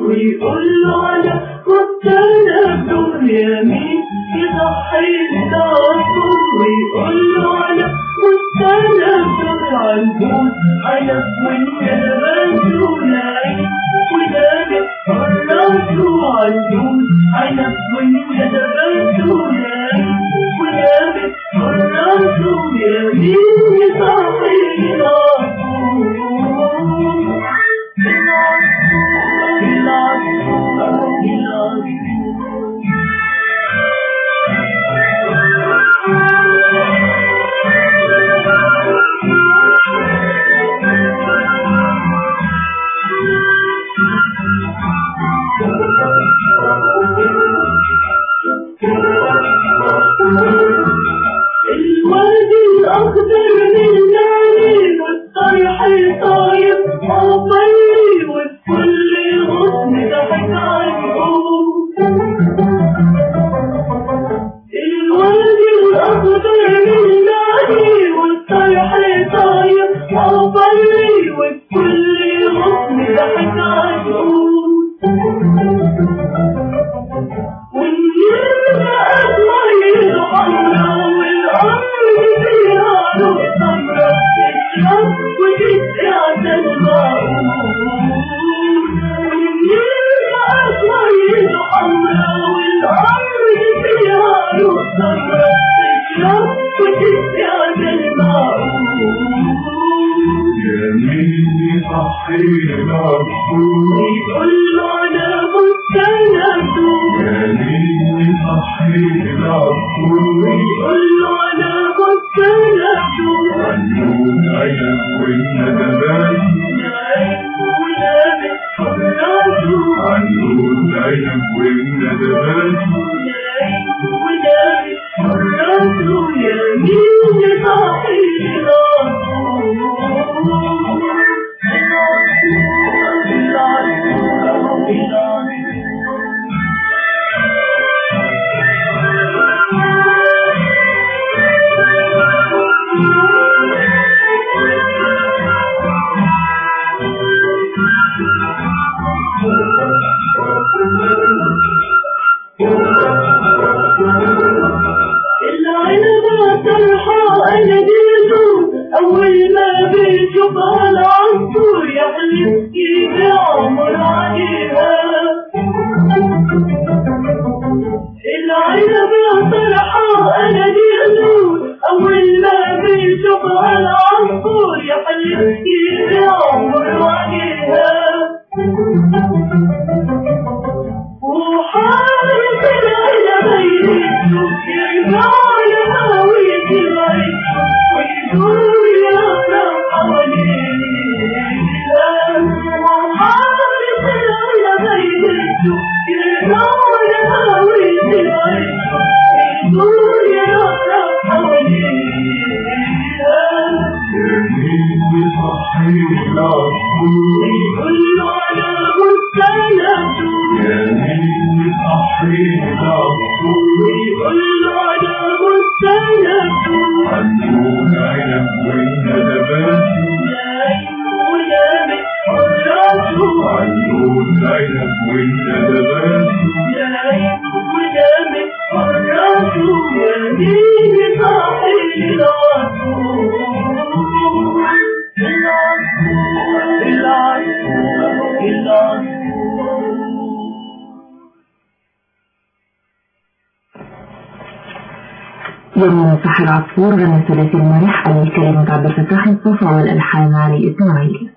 ويقول له على مستند يا مين يضحي العصفور ويقول له على مستند عنقود على والنبات ونعيش ودابت فراسه عنقود على والنبات ونعيش ودابت فراسه يا مين يضحي العصفور الوادي الأخضر من ناري والطرح طاير عطري وبكل غصن ضحك عنهم الوادي الأخضر من ناري والطرح طاير عطري وبكل غصن ضحك عنهم والنيل بقت مية حمرا والأرض فيها نور سمرا تشرب وتتقعد المعون والنيل بقت مية حمرا والأرض فيها نور سمرا تشرب وتتقعد المعون يمين صحينا الصور ويقول له أنا مستند يمين صحينا الصور ويقول له أنا مستند عنون عينك والندبات عنون عينك والندبات العنبة طرحة أنا ديته أول ما بيشوفها العصفور يحلف يبيع عمر عليها العنبة طرحة أنا ديته أول ما بيشوفها العصفور يحلف يبيع عمر عليها وحارس العنبة يشوف يرجع لهوية العيش ويدور يقرب حواليها وحارس العنبة يشوف يرجع لهوية العيش ويدور يقرب حواليها يمين صحينا الصور ويقول له أنا مستند يمين صحينا الصور ويقول له أنا مستند عنون عينك والندبات عنون عينك والندبات جميل صح العصفور غنى ثلاثي المرح الكلمة عبد الفتاح مصطفى والألحان علي إسماعيل